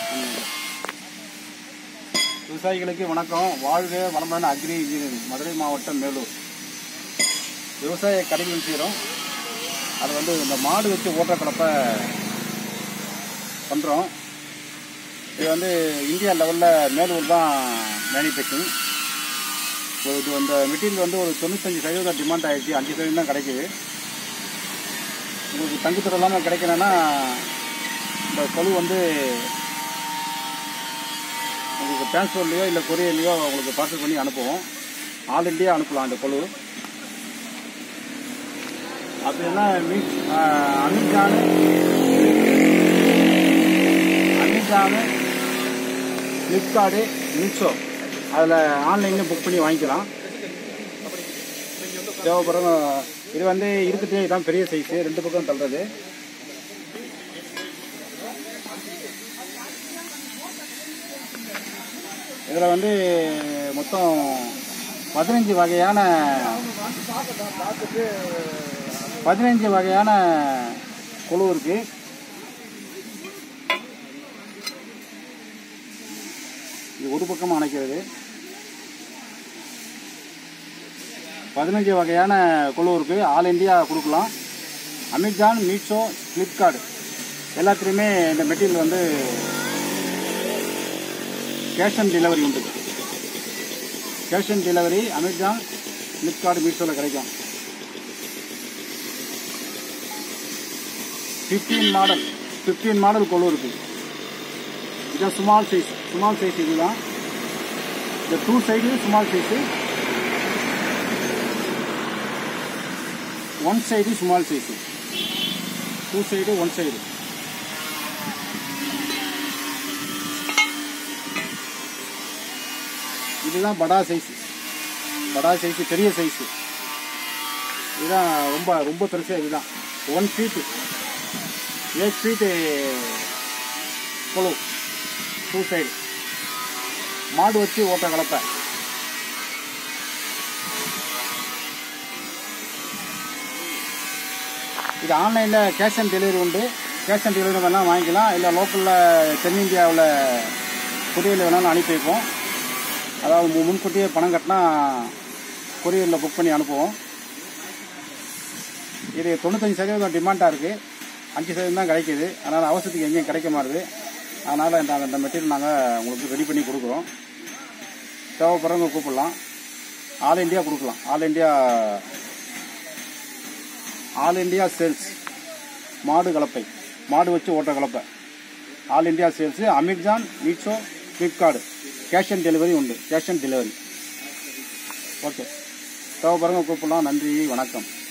விவசாயிகளுக்கு வணக்கம் வாழ்க வளமான அக்ரி இன்ஜினியரிங் மதுரை மாவட்டம் மேலூர் விவசாய கருவிகள் செய்கிறோம் அது வந்து இந்த மாடு வச்சு ஓட்டுற கலப்பை பண்ணுறோம் இது வந்து இந்தியா லெவலில் மேலூர் தான் மேனுஃபேக்சரிங் இது அந்த மெட்டீரியல் வந்து ஒரு தொண்ணூத்தஞ்சு சதவீதம் டிமாண்ட் ஆகிடுச்சு அஞ்சு சதவீதம் தான் கிடைக்குது உங்களுக்கு தங்குத்தரம் இல்லாமல் கிடைக்கணும்னா இந்த கொழு வந்து உங்களுக்கு டிரான்ஸ்போர்ட்லேயோ இல்லை கொரியர்லேயோ உங்களுக்கு பார்சல் பண்ணி அனுப்புவோம் ஆல் இண்டியா அனுப்பலாம் அந்த கொழு அப்படின்னா மீ அமேசானு அமேசானு ஃப்ளிப்கார்டு மீஷோ அதில் ஆன்லைனில் புக் பண்ணி வாங்கிக்கலாம் தேவைப்படுற இது வந்து இருக்கிறதே இதான் பெரிய சைஸு ரெண்டு பக்கம் தள்ளுறது இதில் வந்து மொத்தம் பதினஞ்சு வகையான பதினஞ்சு வகையான குழு இருக்கு இது ஒரு பக்கமாக அணைக்கிறது பதினஞ்சு வகையான குழு இருக்கு ஆல் இந்தியா கொடுக்கலாம் அமேசான் மீஷோ ஃப்ளிப்கார்ட் எல்லாத்துலேயுமே இந்த மெட்டீரியல் வந்து கேஷ் ஆன் டெலிவரி உண்டு cash on delivery Amazon Flipkart மீஷோவில் கிடைக்கும் ஃபிஃப்டீன் மாடல் ஃபிஃப்டீன் மாடல் கொழு இருக்குது இதுதான் ஸ்மால் சைஸ் ஸ்மால் சைஸ் இதுதான் இந்த two side small size one side small size two side one side இதுதான் படா சைஸ் படா சைஸ் பெரிய சைஸ் இதுதான் ரொம்ப ரொம்ப பெருசு இதுதான் ஒன் ஃபீட்டு எயிட் ஃபீட்டு கொழு டூ சைடு மாடு வச்சு ஓட்ட கலப்பை இது ஆன்லைனில் கேஷ் ஆன் டெலிவரி உண்டு கேஷ் ஆன் டெலிவரி வேணால் வாங்கிக்கலாம் இல்லை லோக்கலில் தென்னிந்தியாவில் கொரியரில் வேணாலும் அனுப்பி வைப்போம் அதாவது மு- முன்கூட்டியே பணம் கட்டினா கொரியரில் புக் பண்ணி அனுப்புவோம் இது தொண்ணூத்தஞ்சு சதவீதம் டிமாண்டாக இருக்குது அஞ்சு சதவீதம் தான் கிடைக்குது அதனால் அவசரத்துக்கு எங்கேயும் கிடைக்க மாட்டுது அதனால் இந்த அந்த மெட்டீரியல் நாங்கள் உங்களுக்கு ரெடி பண்ணி கொடுக்குறோம் தேவைப்படுறவங்க கூப்பிடலாம் ஆல் இண்டியா கொடுக்கலாம் all India all India sales மாடு கலப்பை மாடு வச்சு ஓட்ட கலப்பை all India sales Amazon Meesho Flipkart cash on delivery உண்டு கேஷ் ஆன் டெலிவரி ஓகே தேவைப்படுறவங்க கூப்பிடலாம் நன்றி வணக்கம்